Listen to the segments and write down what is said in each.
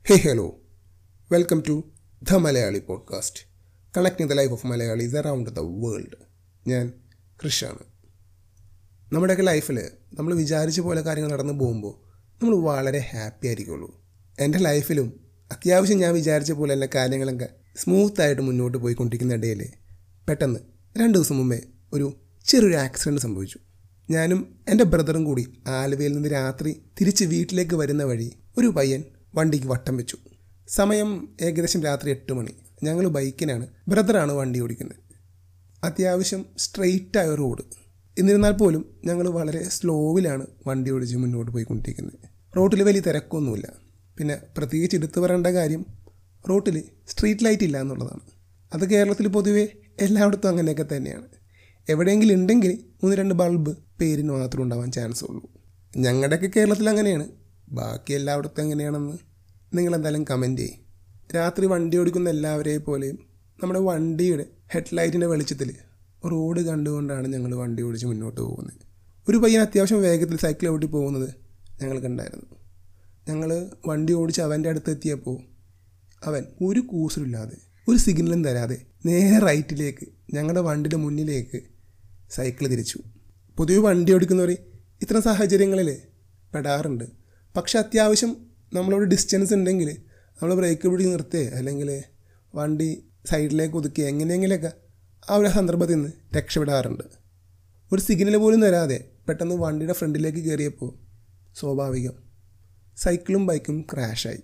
hey hello welcome to the Malayali podcast connecting the life of Malayalees around the world ഞാൻ കൃഷാണ് നമ്മുടെയൊക്കെ ലൈഫിൽ നമ്മൾ വിചാരിച്ച പോലെ കാര്യങ്ങൾ നടന്നു പോകുമ്പോൾ നമ്മൾ വളരെ ഹാപ്പി ആയിരിക്കുള്ളൂ എൻ്റെ ലൈഫിലും അത്യാവശ്യം ഞാൻ വിചാരിച്ച പോലെ തന്നെ കാര്യങ്ങളൊക്കെ സ്മൂത്തായിട്ട് മുന്നോട്ട് പോയിക്കൊണ്ടിരിക്കുന്ന ഇടയിൽ പെട്ടെന്ന് രണ്ട് ദിവസം മുമ്പേ ഒരു ചെറിയൊരു ആക്സിഡൻറ്റ് സംഭവിച്ചു ഞാനും എൻ്റെ ബ്രദറും കൂടി ആലുവയിൽ നിന്ന് രാത്രി തിരിച്ച് വീട്ടിലേക്ക് വരുന്ന വഴി ഒരു പയ്യൻ വണ്ടിക്ക് വട്ടം വെച്ചു സമയം ഏകദേശം രാത്രി എട്ട് മണി ഞങ്ങൾ ബൈക്കിനാണ് ബ്രദറാണ് വണ്ടി ഓടിക്കുന്നത് അത്യാവശ്യം സ്ട്രെയിറ്റ് ആയ റോഡ് എന്നിരുന്നാൽ പോലും ഞങ്ങൾ വളരെ സ്ലോവിലാണ് വണ്ടി ഓടിച്ച് മുന്നോട്ട് പോയിക്കൊണ്ടിരിക്കുന്നത് റോട്ടിൽ വലിയ തിരക്കൊന്നുമില്ല പിന്നെ പ്രത്യേകിച്ച് എടുത്തു പറയേണ്ട കാര്യം റോട്ടിൽ സ്ട്രീറ്റ് ലൈറ്റ് ഇല്ല എന്നുള്ളതാണ് അത് കേരളത്തിൽ പൊതുവേ എല്ലായിടത്തും അങ്ങനെയൊക്കെ തന്നെയാണ് എവിടെയെങ്കിലും ഉണ്ടെങ്കിൽ മൂന്ന് രണ്ട് ബൾബ് പേരിന് മാത്രം ഉണ്ടാവാൻ ചാൻസ് ഉള്ളൂ ഞങ്ങളുടെയൊക്കെ കേരളത്തിൽ അങ്ങനെയാണ് ബാക്കി എല്ലായിടത്തും എങ്ങനെയാണെന്ന് നിങ്ങളെന്തായാലും കമൻറ്റ് ചെയ്യും രാത്രി വണ്ടി ഓടിക്കുന്ന എല്ലാവരെയും പോലെയും നമ്മുടെ വണ്ടിയുടെ ഹെഡ്ലൈറ്റിൻ്റെ വെളിച്ചത്തിൽ റോഡ് കണ്ടുകൊണ്ടാണ് ഞങ്ങൾ വണ്ടി ഓടിച്ച് മുന്നോട്ട് പോകുന്നത് ഒരു പയ്യൻ അത്യാവശ്യം വേഗത്തിൽ സൈക്കിൾ ഓടി പോകുന്നത് ഞങ്ങൾ കണ്ടായിരുന്നു ഞങ്ങൾ വണ്ടി ഓടിച്ച് അവൻ്റെ അടുത്ത് എത്തിയപ്പോൾ അവൻ ഒരു കൂസലില്ലാതെ ഒരു സിഗ്നലും തരാതെ നേരെ റൈറ്റിലേക്ക് ഞങ്ങളുടെ വണ്ടിയുടെ മുന്നിലേക്ക് സൈക്കിൾ തിരിച്ചു പൊതുവെ വണ്ടി ഓടിക്കുന്നവർ ഇത്തരം സാഹചര്യങ്ങളിൽ പെടാറുണ്ട് പക്ഷെ അത്യാവശ്യം നമ്മളോട് ഡിസ്റ്റൻസ് ഉണ്ടെങ്കിൽ നമ്മൾ ബ്രേക്ക് പിടിച്ച് നിർത്തുകയോ അല്ലെങ്കിൽ വണ്ടി സൈഡിലേക്ക് ഒതുക്കുക എങ്ങനെയെങ്കിലൊക്കെ ആ ഒരു സന്ദർഭത്തിൽ നിന്ന് രക്ഷപ്പെടാറുണ്ട് ഒരു സിഗ്നൽ പോലും തരാതെ പെട്ടെന്ന് വണ്ടിയുടെ ഫ്രണ്ടിലേക്ക് കയറിയപ്പോൾ സ്വാഭാവികം സൈക്കിളും ബൈക്കും ക്രാഷായി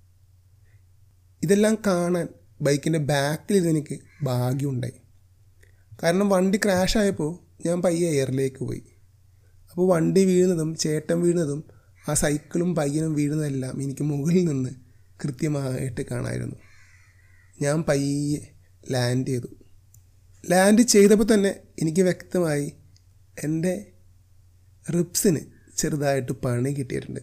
ഇതെല്ലാം കാണാൻ ബൈക്കിൻ്റെ ബാക്കിലിരുന്ന് എനിക്ക് ഭാഗ്യമുണ്ടായി കാരണം വണ്ടി ക്രാഷായപ്പോൾ ഞാൻ പയ്യെ എയറിലേക്ക് പോയി അപ്പോൾ വണ്ടി വീഴുന്നതും ചേട്ടൻ വീഴുന്നതും ആ സൈക്കിളും പയ്യനും വീഴുന്നതെല്ലാം എനിക്ക് മുകളിൽ നിന്ന് കൃത്യമായിട്ട് കാണാമായിരുന്നു ഞാൻ പയ്യെ ലാൻഡ് ചെയ്തു ലാൻഡ് ചെയ്തപ്പോൾ തന്നെ എനിക്ക് വ്യക്തമായി എൻ്റെ റിപ്സിന് ചെറുതായിട്ട് പണി കിട്ടിയിട്ടുണ്ട്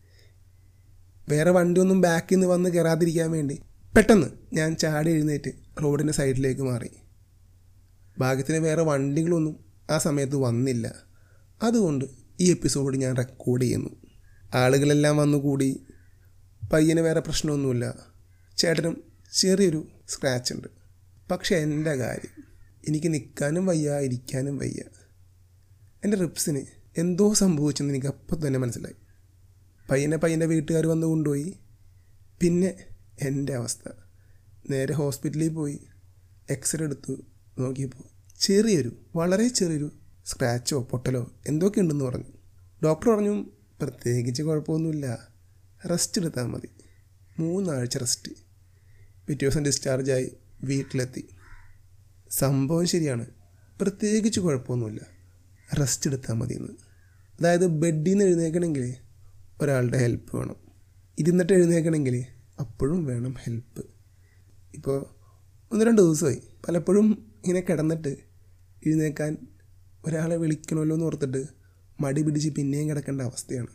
വേറെ വണ്ടിയൊന്നും ബാക്കിൽ നിന്ന് വന്ന് കയറാതിരിക്കാൻ വേണ്ടി പെട്ടെന്ന് ഞാൻ ചാടി എഴുന്നേറ്റ് റോഡിൻ്റെ സൈഡിലേക്ക് മാറി ഭാഗ്യത്തിന് വേറെ വണ്ടികളൊന്നും ആ സമയത്ത് വന്നില്ല അതുകൊണ്ട് ഈ എപ്പിസോഡ് ഞാൻ റെക്കോർഡ് ചെയ്യുന്നു ആളുകളെല്ലാം വന്നുകൂടി പയ്യന് വേറെ പ്രശ്നമൊന്നുമില്ല ചേട്ടനും ചെറിയൊരു സ്ക്രാച്ച് ഉണ്ട് പക്ഷെ എൻ്റെ കാര്യം എനിക്ക് നിൽക്കാനും വയ്യ ഇരിക്കാനും വയ്യ എൻ്റെ റിപ്സിന് എന്തോ സംഭവിച്ചെന്ന് എനിക്ക് അപ്പം തന്നെ മനസ്സിലായി പയ്യനെ പയ്യൻ്റെ വീട്ടുകാർ വന്ന് കൊണ്ടുപോയി പിന്നെ എൻ്റെ അവസ്ഥ നേരെ ഹോസ്പിറ്റലിൽ പോയി എക്സ്റേ എടുത്തു നോക്കിയപ്പോൾ ചെറിയൊരു വളരെ ചെറിയൊരു സ്ക്രാച്ചോ പൊട്ടലോ എന്തൊക്കെ ഉണ്ടെന്ന് പറഞ്ഞു ഡോക്ടർ പറഞ്ഞു പ്രത്യേകിച്ച് കുഴപ്പമൊന്നുമില്ല റെസ്റ്റ് എടുത്താൽ മതി മൂന്നാഴ്ച റെസ്റ്റ് പിറ്റേ ദിവസം ഡിസ്ചാർജായി വീട്ടിലെത്തി സംഭവം ശരിയാണ് പ്രത്യേകിച്ച് കുഴപ്പമൊന്നുമില്ല റെസ്റ്റ് എടുത്താൽ മതി എന്ന് അതായത് ബെഡിൽ നിന്ന് എഴുന്നേക്കണമെങ്കിൽ ഒരാളുടെ ഹെൽപ്പ് വേണം ഇരുന്നിട്ട് എഴുന്നേക്കണമെങ്കിൽ അപ്പോഴും വേണം ഹെൽപ്പ് ഇപ്പോൾ ഒന്ന് രണ്ട് ദിവസമായി പലപ്പോഴും ഇങ്ങനെ കിടന്നിട്ട് എഴുന്നേക്കാൻ ഒരാളെ വിളിക്കണമല്ലോ എന്ന് ഓർത്തിട്ട് മടി പിടിച്ച് പിന്നെയും കിടക്കേണ്ട അവസ്ഥയാണ്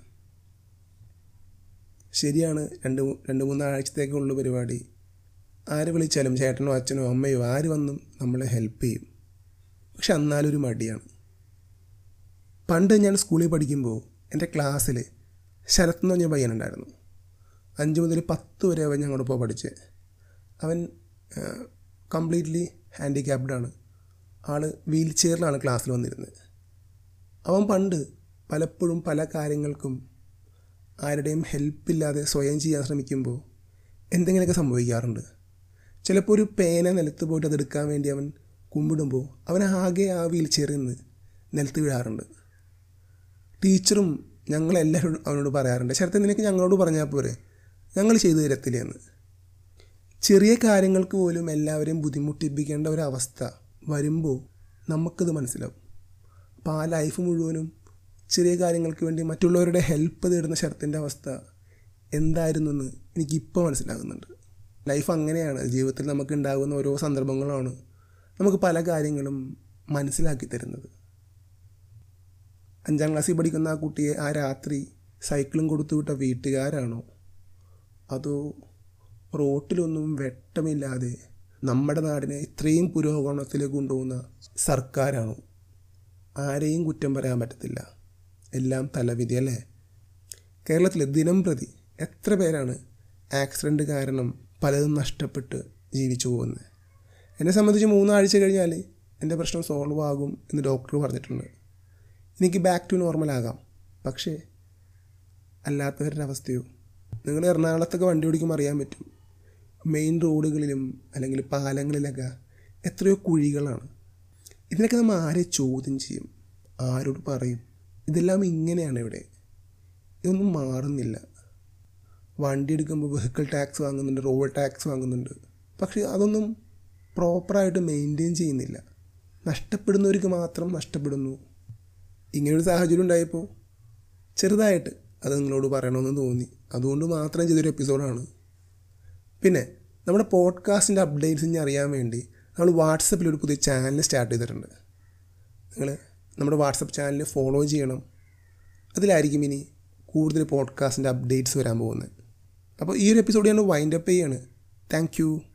ശരിയാണ് രണ്ട് രണ്ട് മൂന്നാഴ്ചത്തേക്കുള്ള പരിപാടി ആര് വിളിച്ചാലും ചേട്ടനോ അച്ഛനോ അമ്മയോ ആര് വന്നും നമ്മളെ ഹെൽപ്പ് ചെയ്യും പക്ഷെ എന്നാലൊരു മടിയാണ് പണ്ട് ഞാൻ സ്കൂളിൽ പഠിക്കുമ്പോൾ എൻ്റെ ക്ലാസ്സിൽ ശരത് എന്ന് പറഞ്ഞ പയ്യനുണ്ടായിരുന്നു അഞ്ച് മുതൽ പത്ത് വരെ അവൻ ഞങ്ങളോടൊപ്പം പഠിച്ച് അവൻ കംപ്ലീറ്റ്ലി ഹാൻഡിക്യാപ്ഡാണ് ആൾ വീൽ ചെയറിലാണ് ക്ലാസ്സിൽ വന്നിരുന്നത് അവൻ പണ്ട് പലപ്പോഴും പല കാര്യങ്ങൾക്കും ആരുടെയും ഹെൽപ്പില്ലാതെ സ്വയം ചെയ്യാൻ ശ്രമിക്കുമ്പോൾ എന്തെങ്കിലുമൊക്കെ സംഭവിക്കാറുണ്ട് ചിലപ്പോൾ ഒരു പേന നിലത്ത് പോയിട്ട് അതെടുക്കാൻ വേണ്ടി അവൻ കുമ്പിടുമ്പോൾ അവൻ ആകെ ആ വീൽ ചെയറിൽ നിന്ന് നിലത്ത് വീഴാറുണ്ട് ടീച്ചറും ഞങ്ങളെല്ലാവരും അവനോട് പറയാറുണ്ട് ശരത്തെ നിനക്ക് ഞങ്ങളോട് പറഞ്ഞാൽ പോരെ ഞങ്ങൾ ചെയ്തു തരത്തില്ല എന്ന് ചെറിയ കാര്യങ്ങൾക്ക് പോലും എല്ലാവരെയും ബുദ്ധിമുട്ടിപ്പിക്കേണ്ട ഒരവസ്ഥ വരുമ്പോൾ നമുക്കത് മനസ്സിലാവും അപ്പോൾ ആ ലൈഫ് മുഴുവനും ചെറിയ കാര്യങ്ങൾക്ക് വേണ്ടി മറ്റുള്ളവരുടെ ഹെൽപ്പ് തേടുന്ന ശരത്തിൻ്റെ അവസ്ഥ എന്തായിരുന്നു എന്ന് എനിക്കിപ്പോൾ മനസ്സിലാകുന്നുണ്ട് ലൈഫ് അങ്ങനെയാണ് ജീവിതത്തിൽ നമുക്ക് ഉണ്ടാകുന്ന ഓരോ സന്ദർഭങ്ങളാണ് നമുക്ക് പല കാര്യങ്ങളും മനസ്സിലാക്കി തരുന്നത് അഞ്ചാം ക്ലാസ്സിൽ പഠിക്കുന്ന ആ കുട്ടിയെ ആ രാത്രി സൈക്കിളും കൊടുത്തു വിട്ട വീട്ടുകാരാണോ അതോ റോട്ടിലൊന്നും വെട്ടമില്ലാതെ നമ്മുടെ നാടിനെ ഇത്രയും പുരോഗമനത്തിലേക്ക് കൊണ്ടുപോകുന്ന സർക്കാരാണോ ആരെയും കുറ്റം പറയാൻ പറ്റത്തില്ല എല്ലാം തലവിധി അല്ലേ കേരളത്തിൽ ദിനം പ്രതി എത്ര പേരാണ് ആക്സിഡൻറ്റ് കാരണം പലതും നഷ്ടപ്പെട്ട് ജീവിച്ചു പോകുന്നത് എന്നെ സംബന്ധിച്ച് മൂന്നാഴ്ച കഴിഞ്ഞാൽ എൻ്റെ പ്രശ്നം സോൾവ് ആകും എന്ന് ഡോക്ടർ പറഞ്ഞിട്ടുണ്ട് എനിക്ക് ബാക്ക് ടു നോർമൽ ആകാം പക്ഷേ അല്ലാത്തവരുടെ അവസ്ഥയോ നിങ്ങൾ എറണാകുളത്തൊക്കെ വണ്ടി ഓടിക്കുമ്പോൾ അറിയാൻ പറ്റും മെയിൻ റോഡുകളിലും അല്ലെങ്കിൽ പാലങ്ങളിലൊക്കെ എത്രയോ കുഴികളാണ് ഇതിനൊക്കെ നമ്മൾ ആരെ ചോദ്യം ചെയ്യും ആരോട് പറയും ഇതെല്ലാം ഇങ്ങനെയാണ് ഇവിടെ ഇതൊന്നും മാറുന്നില്ല വണ്ടി എടുക്കുമ്പോൾ വെഹിക്കിൾ ടാക്സ് വാങ്ങുന്നുണ്ട് റോഡ് ടാക്സ് വാങ്ങുന്നുണ്ട് പക്ഷേ അതൊന്നും പ്രോപ്പറായിട്ട് മെയിൻറ്റെയിൻ ചെയ്യുന്നില്ല നഷ്ടപ്പെടുന്നവർക്ക് മാത്രം നഷ്ടപ്പെടുന്നു ഇങ്ങനൊരു സാഹചര്യം ഉണ്ടായപ്പോൾ ചെറുതായിട്ട് അത് നിങ്ങളോട് പറയണമെന്ന് തോന്നി അതുകൊണ്ട് മാത്രം ചെയ്തൊരു എപ്പിസോഡാണ് പിന്നെ നമ്മുടെ പോഡ്കാസ്റ്റിൻ്റെ അപ്ഡേറ്റ്സ് ഇനി അറിയാൻ വേണ്ടി നമ്മൾ വാട്സപ്പിൽ ഒരു പുതിയ ചാനൽ സ്റ്റാർട്ട് ചെയ്തിട്ടുണ്ട് നിങ്ങൾ നമ്മുടെ വാട്സപ്പ് ചാനൽ ഫോളോ ചെയ്യണം അതിലായിരിക്കും ഇനി കൂടുതൽ പോഡ്കാസ്റ്റിൻ്റെ അപ്ഡേറ്റ്സ് വരാൻ പോകുന്നത് അപ്പോൾ ഈ ഒരു എപ്പിസോഡ് ഞാൻ വൈൻഡ് അപ്പ് ചെയ്യാണ് താങ്ക് യു